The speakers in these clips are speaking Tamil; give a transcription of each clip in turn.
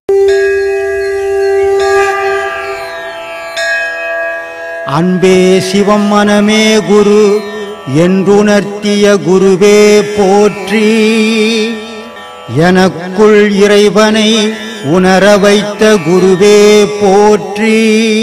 அன்பே சிவம் மனமே குரு என்றுணர்த்திய குருவே போற்றி எனக்குள் இறைவனை உணர வைத்த குருவே போற்றி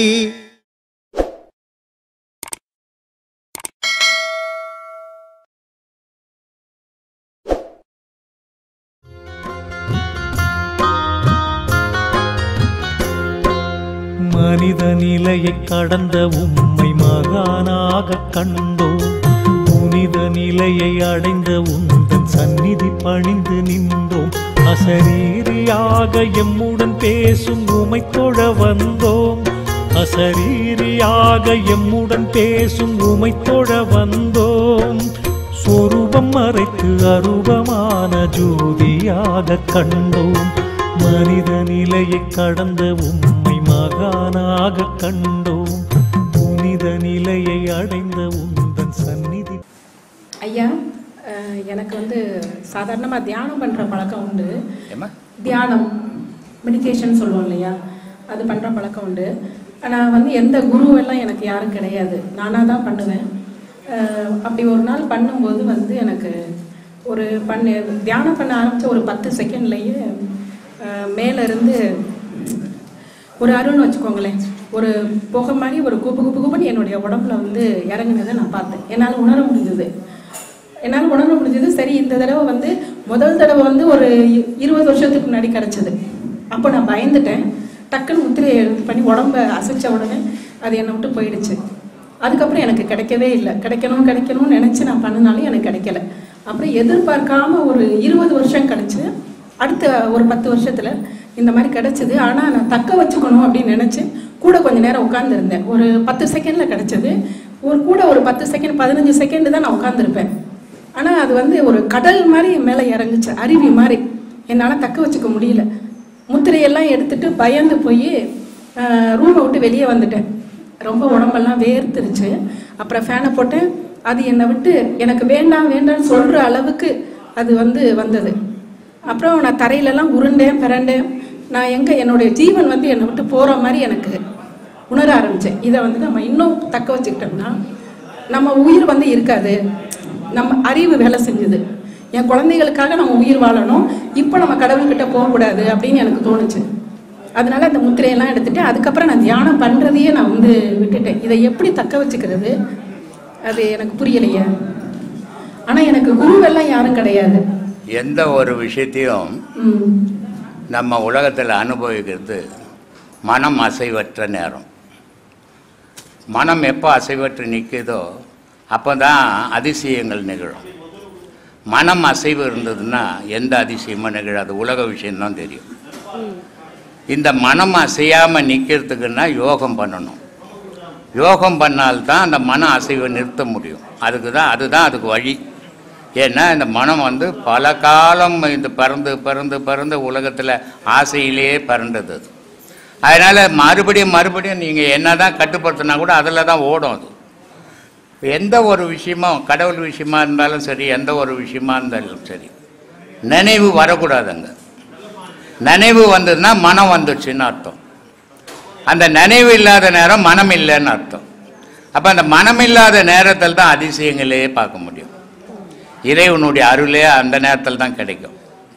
மனித நிலையை கடந்த உம்மை மகானாக கண்டோம் புனித நிலையை அடைந்த உந்தன் சந்நிதி பணிந்து நின்றோம் அசரீரியாக எம்முடன் பேசும் உமை தொழ வந்தோம் அசரீரியாக எம்முடன் பேசும் உமை தொழ வந்தோம் சொரூபம் மறைத்து அரூபமான ஜோதியாக கண்டோம் மனித நிலையை கடந்த உம்மை மகானாக கண்டோம் புனித நிலையை அடைந்த உந்தன் சந்நிதி ஐயா அஹ், எனக்கு வந்து சாதாரணமாக தியானம் பண்ணுற பழக்கம் உண்டு ஏம்மா தியானம் மெடிடேஷன் சொல்லுவோம் இல்லையா அது பண்ணுற பழக்கம் உண்டு ஆனால் வந்து எந்த குருவெல்லாம் எனக்கு யாரும் கிடையாது நானாக தான் பண்ணுவேன் அஹ், அப்படி ஒரு நாள் பண்ணும்போது வந்து எனக்கு ஒரு பண்ணு தியானம் பண்ண ஆரம்பித்த ஒரு பத்து செகண்ட்லேயே மேலேருந்து ஒரு அருள்னு வச்சுக்கோங்களேன் ஒரு புகை மாதிரி ஒரு குப்பு குப்பு குப்புன்னு என்னுடைய உடம்புல வந்து இறங்குனதை நான் பார்த்தேன் என்னால் உணர முடிஞ்சது என்னால் உணர முடிஞ்சது சரி இந்த தடவை வந்து முதல் தடவை வந்து ஒரு இ- இருபது வருஷத்துக்கு முன்னாடி கிடச்சிது அப்போ நான் பயந்துட்டேன் டக்குன்னு முத்திரையை இது பண்ணி உடம்ப அசைச்ச உடனே அது என்னை விட்டு போயிடுச்சு அதுக்கப்புறம் எனக்கு கிடைக்கவே இல்லை கிடைக்கணும் கிடைக்கணும்னு நினச்சி நான் பண்ணினாலும் எனக்கு கிடைக்கல அப்புறம் எதிர்பார்க்காம ஒரு இருபது வருஷம் கழிச்சு அடுத்த ஒரு பத்து வருஷத்தில் இந்த மாதிரி கிடச்சிது ஆனால் நான் தக்க வச்சுக்கணும் அப்படின்னு நினச்சி கூட கொஞ்ச நேரம் உட்காந்துருந்தேன் ஒரு பத்து செகண்டில் கிடச்சிது ஒரு கூட ஒரு பத்து செகண்ட் பதினஞ்சு செகண்ட் தான் நான் உட்காந்துருப்பேன் ஆனால் அது வந்து ஒரு கடல் மாதிரி என் மேலே இறங்குச்சு அருவி மாதிரி என்னால் தக்க வச்சுக்க முடியல முத்திரையெல்லாம் எடுத்துட்டு பயந்து போய் ரூமை விட்டு வெளியே வந்துட்டேன் ரொம்ப உடம்பெல்லாம் வேர்த்துருச்சு அப்புறம் ஃபேனை போட்டேன் அது என்னை விட்டு எனக்கு வேண்டாம் வேண்டாம்னு சொல்கிற அளவுக்கு அது வந்து வந்தது அப்புறம் நான் தரையிலலாம் உருண்டேன் பிறண்டேன் நான் எங்கே என்னுடைய ஜீவன் வந்து என்னை விட்டு போகிற மாதிரி எனக்கு உணர ஆரம்பித்தேன் இதை வந்து நம்ம இன்னும் தக்க வச்சுக்கிட்டோம்னா நம்ம உயிர் வந்து இருக்காது நம்ம அறிவு வேலை செஞ்சுது என் குழந்தைகளுக்காக நம்ம உயிர் வாழணும் இப்போ நம்ம கடவுள்கிட்ட போகக்கூடாது அப்படின்னு எனக்கு தோணுச்சு அதனால அந்த முத்திரையெல்லாம் எடுத்துட்டு அதுக்கப்புறம் நான் தியானம் பண்ணுறதையே நான் வந்து விட்டுட்டேன் இதை எப்படி தக்க வச்சுக்கிறது அது எனக்கு புரியலையே ஆனால் எனக்கு குருவெல்லாம் யாரும் கிடையாது எந்த ஒரு விஷயத்தையும் ம் நம்ம உலகத்தில் அனுபவிக்கிறது மனம் அசைவற்ற நேரம் மனம் எப்போ அசைவற்று நிற்குதோ அப்போ தான் அதிசயங்கள் நிகழும் மனம் அசைவு இருந்ததுன்னா எந்த அதிசயமும் நிகழாது உலக விஷயம்தான் தெரியும் இந்த மனம் அசையாமல் நிற்கிறதுக்குன்னா யோகம் பண்ணணும் யோகம் பண்ணால்தான் அந்த மன அசைவை நிறுத்த முடியும் அதுக்கு தான் அதுதான் அதுக்கு வழி ஏன்னா இந்த மனம் வந்து பல காலம் இது பறந்து பறந்து பறந்து உலகத்தில் ஆசையிலேயே பறந்தது அது அதனால் மறுபடியும் மறுபடியும் நீங்கள் என்ன தான் கட்டுப்படுத்தினா கூட அதில் தான் ஓடும் அது எந்த ஒரு விஷயமும் கடவுள் விஷயமா இருந்தாலும் சரி எந்த ஒரு விஷயமா இருந்தாலும் சரி நினைவு வரக்கூடாதுங்க நினைவு வந்ததுன்னா மனம் வந்துடுச்சுன்னு அர்த்தம் அந்த நினைவு இல்லாத நேரம் மனம் இல்லைன்னு அர்த்தம் அப்போ அந்த மனம் இல்லாத நேரத்தில் தான் அதிசயங்களே பார்க்க முடியும் இறைவனுடைய அருளே அந்த நேரத்தில் தான் கிடைக்கும்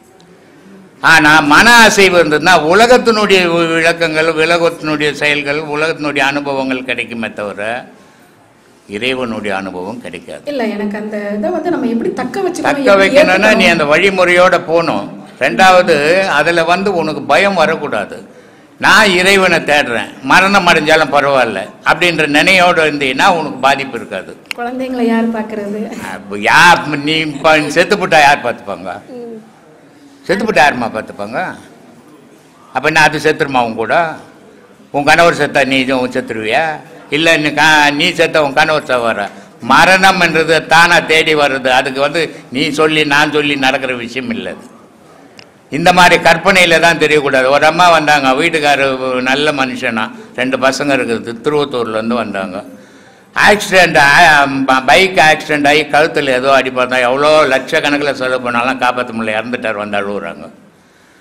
ஆனால் மன அசைவு இருந்ததுன்னா உலகத்தினுடைய வி- விளக்கங்கள் உலகத்தினுடைய செயல்கள் உலகத்தினுடைய அனுபவங்கள் கிடைக்குமே தவிர இறைவனுடைய அனுபவம் கிடைக்காது இல்லை எனக்கு அந்த இதை வந்து நம்ம எப்படி தக்க வச்சுக்கணும் தக்க எப்படி வைக்கணும்னா நீ ஏத்துக்கணும்? அந்த வழிமுறையோட போகணும் ரெண்டாவது அதில் வந்து உனக்கு பயம் வரக்கூடாது நான் இறைவனை தேடுறேன் மரணம் அடைஞ்சாலும் பரவாயில்ல அப்படின்ற நினையோடு இருந்தீங்கன்னா உனக்கு பாதிப்பு இருக்காது குழந்தைங்களை யார் பார்க்கறது அப்ப யார் நீ இப்போ செத்துப்புட்டா யார் பார்த்துப்பாங்க செத்துப்புட்டா யாரும்மா பார்த்துப்பாங்க அப்போ என்ன அது செத்துருமா உன் கூட உன் கணவர் செத்தா நீ இதுவும் செத்துருவியா இல்லை நீ கா நீ செத்த உன் கணவர் செவர மரணம்ன்றது தானாக தேடி வர்றது அதுக்கு வந்து நீ சொல்லி நான் சொல்லி நடக்கிற விஷயம் இல்லை அது இந்த மாதிரி கற்பனையில் தான் தெரியக்கூடாது ஒரு அம்மா வந்தாங்க வீட்டுக்காரர் நல்ல மனுஷனா ரெண்டு பசங்க இருக்குது திருவத்தூர்லேருந்து வந்தாங்க ஆக்சிடெண்ட் பைக் ஆக்சிடெண்ட் ஆகி கழுத்தில் ஏதோ அடிப்பட்டா எவ்வளோ லட்சக்கணக்கில் செலவு பண்ணாலும் காப்பாற்ற முடியல இறந்துட்டார் வந்து அழுகுறாங்க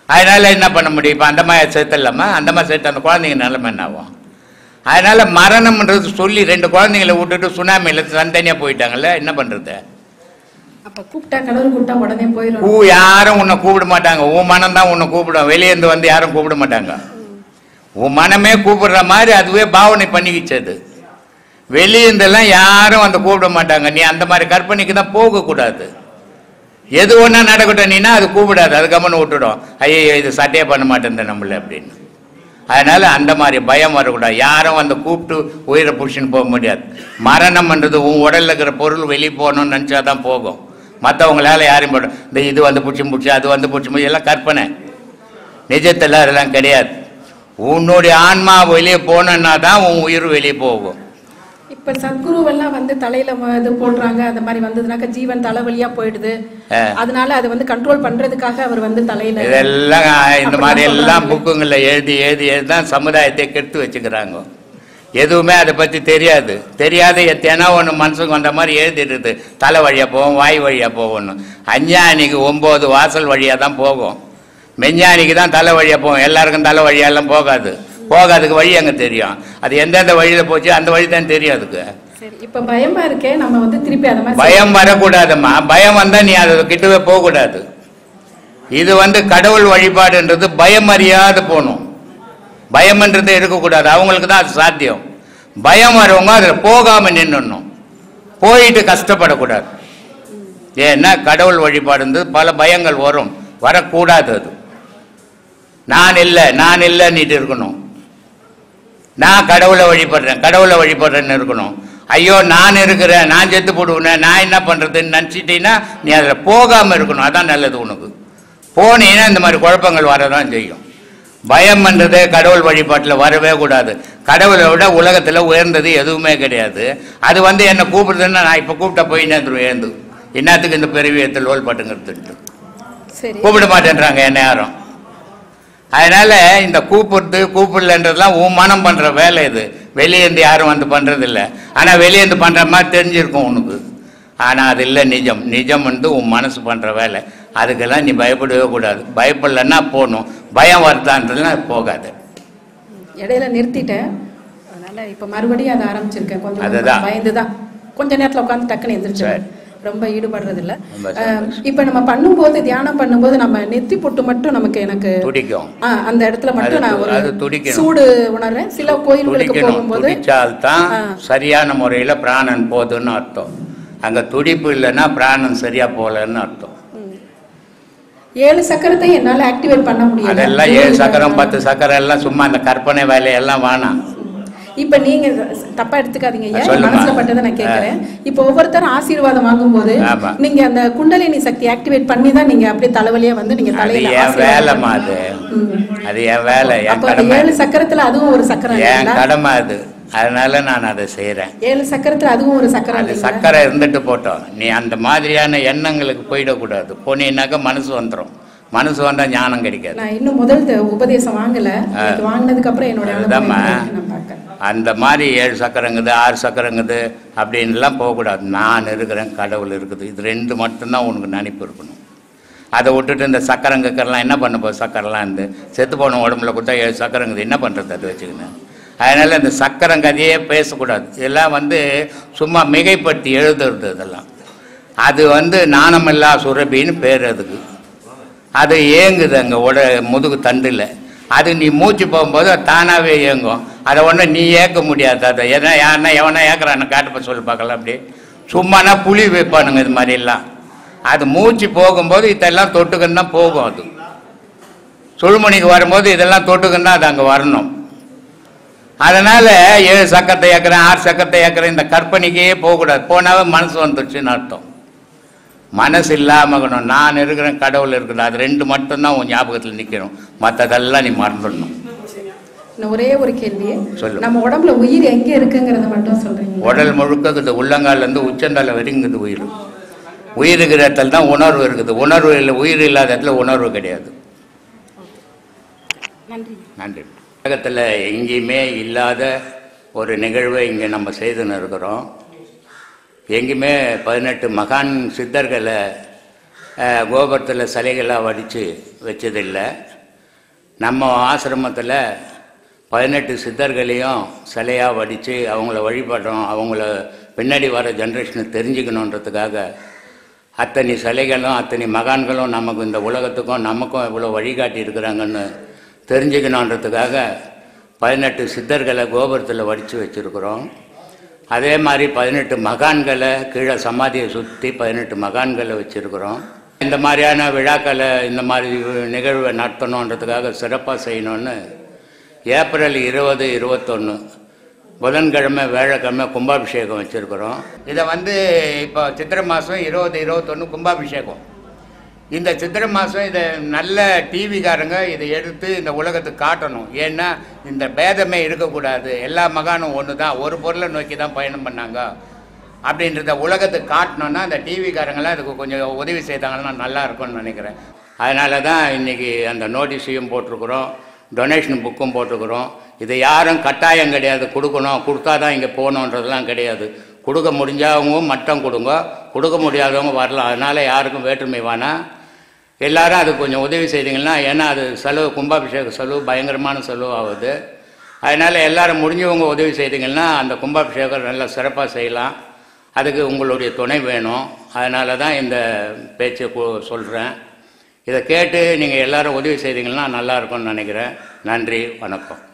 அதனால என்ன பண்ண முடியும் இப்போ அந்த மாதிரி சேர்த்துடலாமா அந்த மாதிரி சேர்த்து அந்த குழந்தைங்க நிலைமை என்ன ஆகும் அதனால மரணம்ன்றது சொல்லி ரெண்டு குழந்தைங்களை விட்டுட்டு சுனாமியில் தனித்தனியாக போயிட்டாங்கல்ல என்ன பண்ணுறது அப்ப கூப்பிட்டா கடவுள் கூப்பிட்டா உடனே போயிடும் பூ யாரும் உன்னை கூப்பிட மாட்டாங்க உன் மனம் தான் உன்னை கூப்பிடும் வெளியேந்து வந்து யாரும் கூப்பிட மாட்டாங்க உன் மனமே கூப்பிடுற மாதிரி அதுவே பாவனை பண்ணிக்கிச்சு அது வெளியேந்தெல்லாம் யாரும் வந்து கூப்பிட மாட்டாங்க நீ அந்த மாதிரி கற்பனைக்கு தான் போகக்கூடாது எது ஒன்றா நடக்கட்டும் நீனா அது கூப்பிடாது அது கம்மன்னு விட்டுடும் ஐயோ இது சட்டையே பண்ண மாட்டேன் நம்மள அப்படின்னு அதனால அந்த மாதிரி பயம் வரக்கூடாது யாரும் வந்து கூப்பிட்டு உயிரை பிடிச்சின்னு போக முடியாது மரணம்ன்றது உன் உடல்ல இருக்கிற பொருள் வெளியே போகணும்னு நினச்சா தான் போகும் மற்றவங்களால யாரையும் போட இந்த இது வந்து பிடிச்சி பிடிச்சி அது வந்து பிடிச்சி பிடிச்சி எல்லாம் கற்பனை நிஜத்தில் அதெல்லாம் கிடையாது உன்னுடைய ஆன்மா வெளியே போனோன்னா தான் உன் உயிர் வெளியே போகும் இப்ப சத்குருவெல்லாம் வந்து தலையில ம- இது போடுறாங்க அந்த மாதிரி வந்ததுனாக்க ஜீவன் தலைவலியா போயிடுது ஆ. அதனால அதை வந்து கண்ட்ரோல் பண்றதுக்காக அவர் வந்து தலையில இதெல்லாம் இந்த மாதிரி அப்படிலாம் எல்லாம் சொல்றாங்க. புக்குங்களில் எழுதி எழுதி எழுதி தான் சமுதாயத்தை கெடுத்து வச்சுக்கிறாங்க எதுவுமே அதை பற்றி தெரியாது தெரியாத எத்தனை ஒன்று மனசுக்கு வந்த மாதிரி எழுதிடுது தலை வழியாக போகும் வாய் வழியாக போகணும் அஞ்ஞானிக்கு ஒம்பது வாசல் வழியாக தான் போகும் மெஞ்ஞானிக்கு தான் தலை வழியாக போகும் எல்லாருக்கும் தலை வழியாலாம் போகாது போகாதுக்கு வழி அங்கே தெரியும் அது எந்தெந்த வழியில் போச்சு அந்த வழி தான் தெரியும் அதுக்கு சரி இப்ப பயமா இருக்கே நம்ம வந்து திருப்பி அதை மாதிரி பயம் வரக்கூடாதும்மா பயம் வந்தா நீ அது கிட்டவே போகக்கூடாது இது வந்து கடவுள் வழிபாடுன்றது பயம் அறியாது போகணும் பயம்ன்றது இருக்கக்கூடாது அவங்களுக்கு தான் அது சாத்தியம் பயம் வரவங்க அதில் போகாம நின்னுடணும் போயிட்டு கஷ்டப்படக்கூடாது ஏன்னா கடவுள் வழிபாடுன்றது பல பயங்கள் வரும் வரக்கூடாது அது நான் இல்லை நான் இல்லைன்னுட்டு இருக்கணும் நான் கடவுளை வழிபடுறேன் கடவுளை வழிபடுறேன்னு இருக்கணும் ஐயோ நான் இருக்கிறேன் நான் செத்து போடுவேன் நான் என்ன பண்ணுறதுன்னு நினச்சிட்டீங்கன்னா நீ அதில் போகாமல் இருக்கணும் அதான் நல்லது உனக்கு போனீங்கன்னா இந்த மாதிரி குழப்பங்கள் வரதான் செய்யும் பயம்ன்றது கடவுள் வழிபாட்டில் வரவே கூடாது கடவுளை விட உலகத்தில் உயர்ந்தது எதுவுமே கிடையாது அது வந்து என்னை கூப்பிடுதுன்னா நான் இப்போ கூப்பிட்டா போய் நேர்ந்துருவேன் ஏந்து என்னத்துக்கு இந்த பெருவியத்தில் லோல் பட்டுங்கிறதுன்ட்டு சரி கூப்பிட மாட்டேன்றாங்க என்ன யாரும் அதனால இந்த கூப்பிடுறது கூப்பிடலன்றதுலாம் உன் மனம் பண்ற வேலை இது வெளியேந்து யாரும் வந்து பண்றது இல்ல ஆனா வெளியேந்து பண்ற மாதிரி தெரிஞ்சிருக்கும் உனக்கு ஆனா அது இல்லை நிஜம் நிஜம் வந்து உன் மனசு பண்ற வேலை அதுக்கெல்லாம் நீ பயப்படவே கூடாது பயப்படலன்னா போகணும் பயம் வருதான்றதுலாம் போகாது இடையில நிறுத்திட்டேன் அதனால இப்ப மறுபடியும் அதை ஆரம்பிச்சிருக்கேன் கொஞ்சம் அதுதான். பயந்து தான் கொஞ்ச நேரத்துல உட்காந்து டக்குன்னு எந்திரிச்சு சரி. ரொம்ப ஈடுபடுறது இல்ல ரொம்ப அஹ், இப்ப நம்ம பண்ணும்போது தியானம் பண்ணும்போது நம்ம நெத்தி பொட்டு மட்டும் நமக்கு எனக்கு துடிக்கும் ஆ, அந்த இடத்துல மட்டும் அது நான் து- ஒரு அது துடிக்கணும். சூடு உணர்றேன் சில கோயில்களுக்கு துடிக்கணும் போகும்போது துடிச்சால்தான் ஆ. சரியான முறையில் பிராணன் போகுதுன்னு அர்த்தம் அங்க துடிப்பு இல்லைன்னா பிராணன் சரியா போகலன்னு அர்த்தம் ஏழு சக்கரத்தை என்னால ஆக்டிவேட் பண்ண முடியல அதெல்லாம் ஏழு சக்கரம் பத்து சக்கரம் எல்லாம் சும்மா அந்த கற்பனை வேலையெல்லாம் வேணாம் இப்ப நீங்க தப்பா எடுத்துக்காதீங்க ஐயா சொல்லுமா. மனசுல பட்டதை நான் கேக்குறேன் இப்ப ஒவ்வொருத்தரும் ஆசீர்வாதம் வாங்கும்போது ஆமா. நீங்க அந்த குண்டலினி சக்தி ஆக்டிவேட் பண்ணி தான் நீங்க அப்படியே தலைவலியா வந்து நீங்க அது தலையில என் ஆசீர்வாதம் வேலைம்மா அது ம். அது என் வேலை என் அப்ப அந்த கடமை ஏழு சக்கரத்துல அதுவும் ஒரு சக்கரம் என் இல்லைங்களா கடமை அது அதனால நான் அதை செய்கிறேன் ஏழு சக்கரத்துல அதுவும் ஒரு சக்கரம் அது இல்லைங்களா சக்கரை இருந்துட்டு போட்டோம் நீ அந்த மாதிரியான எண்ணங்களுக்கு போயிடக்கூடாது போனீங்கன்னாக்கா மனசு வந்துடும் மனசு வந்தால் ஞானம் கிடைக்காது நான் இன்னும் முதல் த- உபதேசம் வாங்கல இன்னைக்கு வாங்கினதுக்கு அப்புறம் என்னோட அனுபவம் அதுதாம்மா. எப்படி இருக்குன்னு நான் பார்க்கறேன் அந்த மாதிரி ஏழு சக்கரங்குது ஆறு சக்கரங்குது அப்படின்லாம் போகக்கூடாது நான் இருக்கிறேன் கடவுள் இருக்குது இது ரெண்டு மட்டும்தான் உனக்கு நினைப்பு இருக்கணும் அதை விட்டுட்டு இந்த சக்கரம் கக்கரெல்லாம் என்ன பண்ண போகுது சக்கரெல்லாம் இருந்து செத்து போன உடம்புல கொடுத்தா ஏழு சக்கரங்குது என்ன பண்ணுறது அதை வச்சுக்கின்னு அதனால் இந்த சக்கரம் கதையே பேசக்கூடாது இதெல்லாம் வந்து சும்மா மிகைப்படுத்தி எழுதுறது இதெல்லாம் அது வந்து நாணமில்லா சுரபின்னு பேர் அதுக்கு அது ஏங்குது அங்கே உட முதுகு தண்டில் அது நீ மூச்சு போகும்போது அது தானாகவே ஏங்கும் அதை ஒன்றும் நீ ஏற்க முடியாது அதை எதனா யாருன்னா எவனா ஏற்கிறான்னு காட்டுப்ப சொல்லி பார்க்கலாம் அப்படி சும்மானா புளி வைப்பானுங்க இது மாதிரிலாம் அது மூச்சு போகும்போது இதெல்லாம் தொட்டுக்குன்னு தான் போகும் அது சுழுமணிக்கு வரும்போது இதெல்லாம் தொட்டுக்குன்னு தான் அது அங்கே வரணும் அதனால ஏழு சக்கரத்தை ஏற்கிறேன் ஆறு சக்கரத்தை ஏற்கிறேன் இந்த கற்பனைக்கே போகக்கூடாது போனாவே மனசு வந்துடுச்சுன்னு அர்த்தம் மனசு இல்லாம இருக்கணும் நான் இருக்கிறேன் கடவுள் இருக்குது அது ரெண்டு மட்டும்தான் உன் ஞாபகத்தில் நிற்கணும் மற்றதெல்லாம் நீ மறந்துடணும் இன்னும் ஒரே ஒரு கேள்வி சொல்லு. நம்ம உடம்புல உயிர் எங்க இருக்குங்கிறத மட்டும் சொல்றீங்க உடல் முழுக்க இருக்குது உள்ளங்கால்லேருந்து உச்சந்தால வரைக்கும் இருக்குது உயிர் உயிர் இருக்கிற இடத்துல தான் உணர்வு இருக்குது உணர்வு இல்லை உயிர் இல்லாத இடத்துல உணர்வு கிடையாது நன்றி நன்றி உலகத்தில் எங்கேயுமே இல்லாத ஒரு நிகழ்வை இங்கே நம்ம செய்துன்னு இருக்கிறோம் எங்கேயுமே பதினெட்டு மகான் சித்தர்களை அஹ், கோபுரத்தில் சிலைகளாக வடித்து வச்சதில்லை நம்ம ஆசிரமத்தில் பதினெட்டு சித்தர்களையும் சிலையாக வடித்து அவங்கள வழிபடுறோம் அவங்கள பின்னாடி வர ஜென்ரேஷனுக்கு தெரிஞ்சுக்கணுன்றதுக்காக அத்தனை சிலைகளும் அத்தனை மகான்களும் நமக்கு இந்த உலகத்துக்கும் நமக்கும் இவ்வளோ வழிகாட்டி இருக்கிறாங்கன்னு தெரிஞ்சுக்கணுன்றதுக்காக பதினெட்டு சித்தர்களை கோபுரத்தில் வடித்து வச்சுருக்குறோம் அதே மாதிரி பதினெட்டு மகான்களை கீழே சமாதியை சுற்றி பதினெட்டு மகான்களை வச்சுருக்குறோம் இந்த மாதிரியான விழாக்களை இந்த மாதிரி நிகழ்வை நடத்தணுன்றதுக்காக சிறப்பாக செய்யணும்னு ஏப்ரல் இருபது இருபத்தொன்று புதன்கிழமை வேழக்கிழமை கும்பாபிஷேகம் வச்சுருக்குறோம் இதை வந்து இப்போ சித்திரை மாதம் இருபது இருபத்தொன்று கும்பாபிஷேகம் இந்த சித்திரை மாதம் இதை நல்ல டிவிக்காரங்க இதை எடுத்து இந்த உலகத்துக்கு காட்டணும் ஏன்னா இந்த பேதமே இருக்கக்கூடாது எல்லா மகானும் ஒன்று தான் ஒரு பொருளை நோக்கி தான் பயணம் பண்ணாங்க அப்படின்றத உலகத்துக்கு காட்டணும்னா அந்த டிவிக்காரங்களாம் இதுக்கு கொஞ்சம் உதவி செய்தாங்கன்னா நல்லா இருக்கும்னு நினைக்கிறேன் அதனால தான் இன்றைக்கி அந்த நோட்டீஸையும் போட்டிருக்கிறோம் டொனேஷன் புக்கும் போட்டிருக்கிறோம் இதை யாரும் கட்டாயம் கிடையாது கொடுக்கணும் கொடுத்தா தான் இங்கே போகணுன்றதெல்லாம் கிடையாது கொடுக்க முடிஞ்சவங்க மட்டம் கொடுங்க கொடுக்க முடியாதவங்க வரலாம் அதனால் யாருக்கும் வேற்றுமை வேணாம் எல்லாரும் அது கொஞ்சம் உதவி செய்தீங்கன்னா ஏன்னா அது செலவு கும்பாபிஷேக செலவு பயங்கரமான செலவு ஆகுது அதனால் எல்லாரும் முடிஞ்சவங்க உதவி செய்தீங்கன்னா அந்த கும்பாபிஷேகம் நல்லா சிறப்பாக செய்யலாம் அதுக்கு உங்களுடைய துணை வேணும் அதனால தான் இந்த பேச்சை சொல்கிறேன் இதை கேட்டு நீங்கள் எல்லாரும் உதவி செய்தீங்கன்னா நல்லா இருக்கும்னு நினைக்கிறேன் நன்றி வணக்கம்